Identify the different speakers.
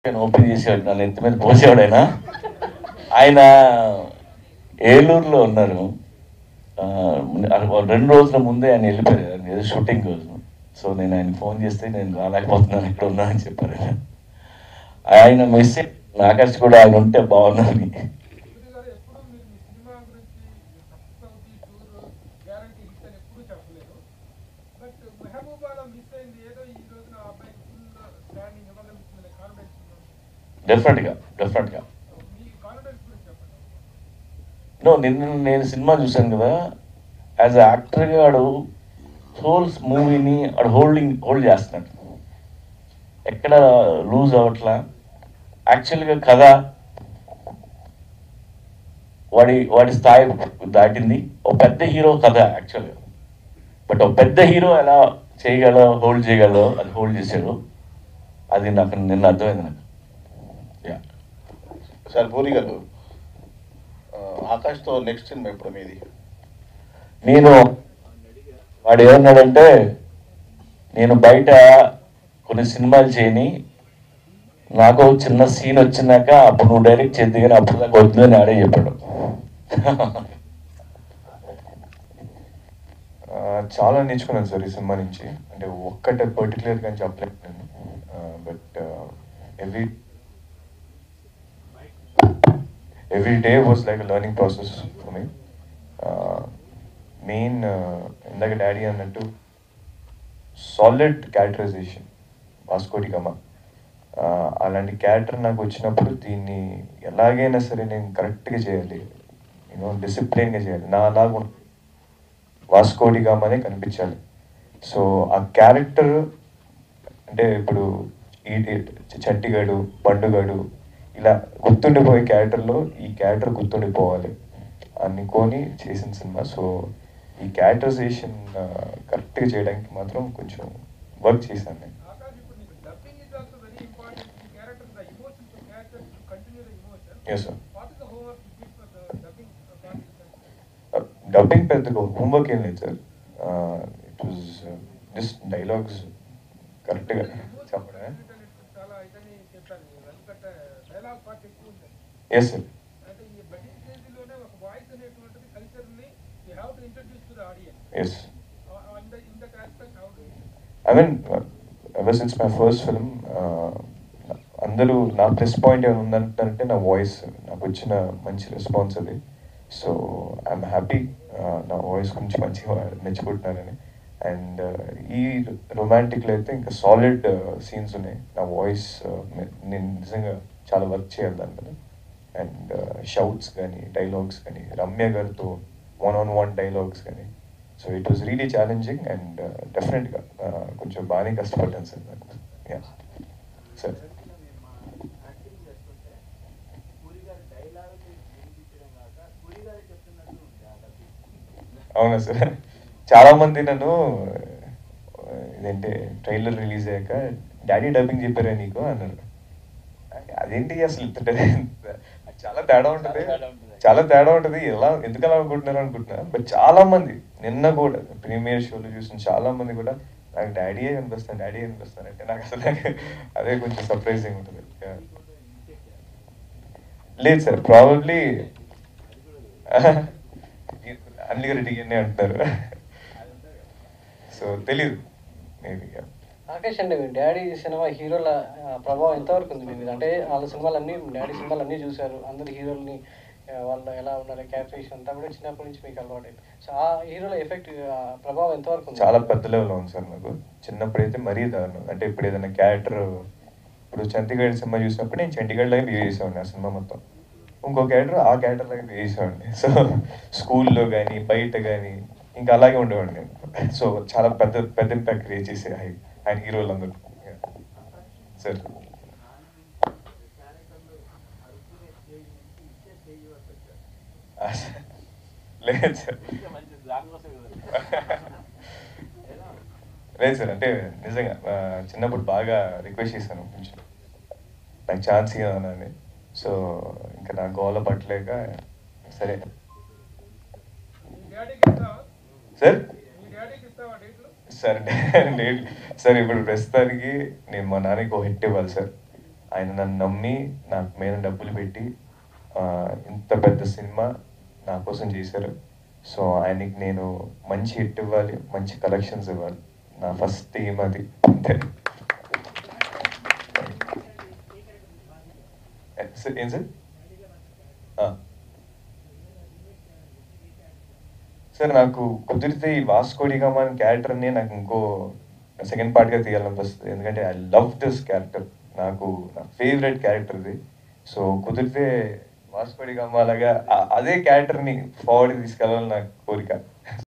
Speaker 1: నేను ఓపెన్ చేసేవాడు నన్ను ఎత్తి మీద పోసేవాడు ఆయన ఆయన ఏలూరులో ఉన్నారు ఆ, రెండు రోజుల ముందే ఆయన వెళ్ళిపోయారు ఆయన ఏదో షూటింగ్ కోసం సో నేను ఆయన ఫోన్ చేస్తే నేను రాలేకపోతున్నాను ఇక్కడ ఉన్నా అని చెప్పారు ఆయన. ఆయన మెసేజ్ ఆకాశ్ కూడా ఆయన ఉంటే బాగున్నాను
Speaker 2: సుధీర్ గారు ఎప్పుడు మీరు మీ సినిమా గురించి సక్సెస్ అవుతుంది టూర్ గ్యారంటీ హిట్ అని ఎప్పుడు చెప్పలేదు బట్ మెహబూబాలో మిస్ అయింది ఏదో ఈ రోజున ఆ అబ్బాయికి ఫుల్ స్టాండింగ్ ఇవ్వగలుగుతుందనే కాన్ఫిడెన్స్ ఉందా
Speaker 1: డెఫినెట్గా డెఫినెట్గా
Speaker 2: మీ కాన్ఫిడెన్స్ గురించి చెప్పండి
Speaker 1: నో నిన్న నేను సినిమా చూశాను కదా యాజ్ అ యాక్టర్గా వాడు హోల్ మూవీని వాడు హోల్డింగ్ హోల్డ్ చేస్తున్నాడు ఎక్కడ లూజ్ అవ్వట్లా యాక్చువల్గా కథ వాడి వాడి స్థాయి దాటింది ఒక పెద్ద హీరో కథ యాక్చువల్గా బట్ ఒక పెద్ద హీరో ఎలా చేయగలో హోల్డ్ చేయగలదో అది హోల్డ్ చేశాడు అది నాకు నిన్న అర్థమైంది నాకు యా
Speaker 3: సార్ పూరి గారు ఆ, ఆకాష్తో నెక్స్ట్ సినిమా ఇప్పుడు మీది
Speaker 1: నేను వాడు ఏమన్నాడంటే నేను బయట కొన్ని సినిమాలు చేయని నాకు ఒక చిన్న సీన్ వచ్చినాక అప్పుడు నువ్వు డైరెక్ట్ చేద్ది కానీ అప్పుడు దాకా వద్దు అని ఆడే చెప్పాడు
Speaker 4: ఆ, చాలా నేర్చుకున్నాను సార్ ఈ సినిమా నుంచి అంటే ఒక్కటే పర్టికులర్ గా చెప్పలేను నేను but every every day was like learning process for me main ఇందాక డాడీ అన్నట్టు సాలిడ్ క్యారెక్టరైజేషన్ వాస్కోటి గమ అలాంటి క్యారెక్టర్ నాకు వచ్చినప్పుడు దీన్ని ఎలాగైనా సరే నేను కరెక్ట్గా చేయాలి నేను డిసిప్లిన్గా చేయాలి నా అలాగ వాస్కోడి గామనే కనిపించాలి సో ఆ క్యారెక్టర్ అంటే ఇప్పుడు ఈ ఈ చట్టిగాడు బండుగాడు ఇలా గుర్తుండిపోయే క్యారెక్టర్లో ఈ క్యారెక్టర్ గుర్తుండిపోవాలి అనుకొని చేసిన సినిమా సో ఈ క్యారెక్టరైజేషన్ కరెక్ట్గా చేయడానికి మాత్రం కొంచెం వర్క్ చేశాను నేను
Speaker 2: ఆకాష్ ఇప్పుడు నీకు dubbing is also very important ఈ character the emotion to character continue the emotion
Speaker 4: Yes, sir.
Speaker 2: What is the homework you give for the dubbing
Speaker 4: dubbing పెద్దగా హోంవర్క్ ఏం లేదు sir it was just dialogues కరెక్ట్గా చెప్పడం
Speaker 2: చాలా ఇదని చెప్పాను వెనకట డైలాగ్ పార్ట్ ఎక్కువ ఉంది
Speaker 4: ఎస్ సార్
Speaker 2: అంటే ఈ బడ్డీ స్టేజ్లోనే ఒక వాయిస్ అనేటువంటిది కల్చర్ని you have to introduce to the audience
Speaker 4: as
Speaker 2: in the in the aspect how do
Speaker 4: I mean ever since my first film అందరూ నా ప్లస్ పాయింట్ ఏమైనా ఉందంటారంటే నా వాయిస్ నాకు వచ్చిన మంచి రెస్పాన్స్ అది సో ఐఎమ్ హ్యాపీ నా వాయిస్ గురించి మంచిగా మెచ్చుకుంటున్నానని అండ్ ఈ రొమాంటిక్లో అయితే ఇంకా సాలిడ్ సీన్స్ ఉన్నాయి నా వాయిస్ నేను నిజంగా చాలా వర్క్ చేయాలి దాని మీద అండ్ షౌట్స్ కానీ డైలాగ్స్ కానీ రమ్య గారితో వన్ ఆన్ వన్ డైలాగ్స్ కానీ so it was really challenging and డెఫినెట్గా కొంచెం బాగానే కష్టపడ్డాను సార్ నాకు యా సార్
Speaker 5: యాక్టింగ్ చేస్తుంటే పూరి గారి డైలాగ్ వినిపించడం కాక పూరి గారు చెప్తున్నట్టు ఉంది ఆ డబ్బింగ్
Speaker 4: అవునా సార్ చాలా మంది నన్ను ఆ, ఇదేంటి ట్రైలర్ రిలీజ్ అయ్యాక డాడీ డబ్బింగ్ చెప్పారా నీకు అన్నారు అదేంటి అసలు ఇంత డ- చాలా తేడా ఉంటుంది
Speaker 1: చాలా తేడా ఉంటుంది.
Speaker 4: చాలా తేడా ఉంటుంది ఎలా ఎందుకు అలా అనుకుంటున్నారు అనుకుంటున్నా బట్ చాలా మంది నిన్న కూడా ప్రీమియర్ షోలో చూసిన చాలా మంది కూడా నాకు డాడీయే కనిపిస్తాను డాడీ కనిపిస్తాను అంటే నాకు అసలు అదే కొంచెం సర్ప్రైజింగ్ ఉంటుంది Yeah. లేదు సార్ ప్రాబబ్లీ అన్ని రెడ్డిగానే అంటున్నారు సో తెలీదు మేబీ
Speaker 6: ఆకాష్ అండి మీ డాడీ సినిమా హీరోల ఆ, ప్రభావం ఎంతవరకు ఉంది మీ మీద అంటే వాళ్ళ సినిమాలన్నీ డాడీ సినిమాలు అన్నీ చూశారు అందరు హీరోల్ని ఆ, వాళ్ళు ఎలా ఉన్నారు క్యారెక్టరేషన్ అంతా కూడా చిన్నప్పటి నుంచి మీకు అలవాటు సో ఆ హీరోల ఎఫెక్ట్ ప్రభావం ఎంతవరకు ఉంది
Speaker 4: చాలా పెద్ద లెవెల్ ఉంది సార్ నాకు చిన్నప్పుడైతే మరీ దారుణం అంటే ఇప్పుడు ఏదైనా క్యారెక్టర్ ఇప్పుడు చండీగఢ్ సినిమా చూసినప్పుడు నేను చండీగఢ్ లాగా బిహేవ్ చేసేవాడిని ఆ సినిమా మొత్తం ఇంకో క్యారెక్టర్ ఆ క్యారెక్టర్ లాగా బిహేవ్ చేసేవాడిని సో స్కూల్లో కానీ బయట కానీ ఇంకా అలాగే ఉండేవాడిని నేను సో చాలా పెద్ద పెద్ద ఇంపాక్ట్ క్రియేట్ చేసే ఆయన ఆయన హీరోలు అందరూ సార్
Speaker 5: క్యారెక్టర్లు అరుపునే స్టేజ్ నుంచి ఇచ్చే స్టేజ్ వరకు వచ్చారు
Speaker 4: లేదు సార్
Speaker 1: మంచిది దానికోసం
Speaker 5: ఏదో
Speaker 4: లేదు సార్ అంటే నిజంగా ఆ, చిన్నప్పుడు బాగా రిక్వెస్ట్ చేశాను కొంచెం నాకు ఛాన్స్ ఇవ్వనని సో ఇంకా నా గోల పట్టలేక సరే
Speaker 2: మీ డాడీకి ఇస్తావా
Speaker 4: సార్
Speaker 2: మీ డాడీకి ఇస్తావా డేట్లు
Speaker 4: సార్ నేను సార్ ఇప్పుడు ప్రస్తుతానికి నేను మా నాన్నకి ఒక హిట్ ఇవ్వాలి సార్ ఆయన నన్ను నమ్మి నాకు మీద డబ్బులు పెట్టి ఆ, ఇంత పెద్ద సినిమా నా కోసం చేశారు సో ఆయనకి నేను మంచి హిట్ ఇవ్వాలి మంచి కలెక్షన్స్ ఇవ్వాలి నా ఫస్ట్ థీమ్ అది అంతే సార్ ఏం సార్ ఆ. సార్ నాకు కుదిరితే ఈ వాస్కోడిగామా అనే క్యారెక్టర్ని నాకు ఇంకో సెకండ్ పార్ట్గా తీయాలనిపిస్తుంది ఎందుకంటే ఐ లవ్ దిస్ క్యారెక్టర్ నాకు నా ఫేవరెట్ క్యారెక్టర్ ఇది సో కుదిరితే వాస్కోడిగామా లాగా ఆ- అదే క్యారెక్టర్ని ఫార్వర్డ్ తీసుకెళ్ళాలని నాకు కోరిక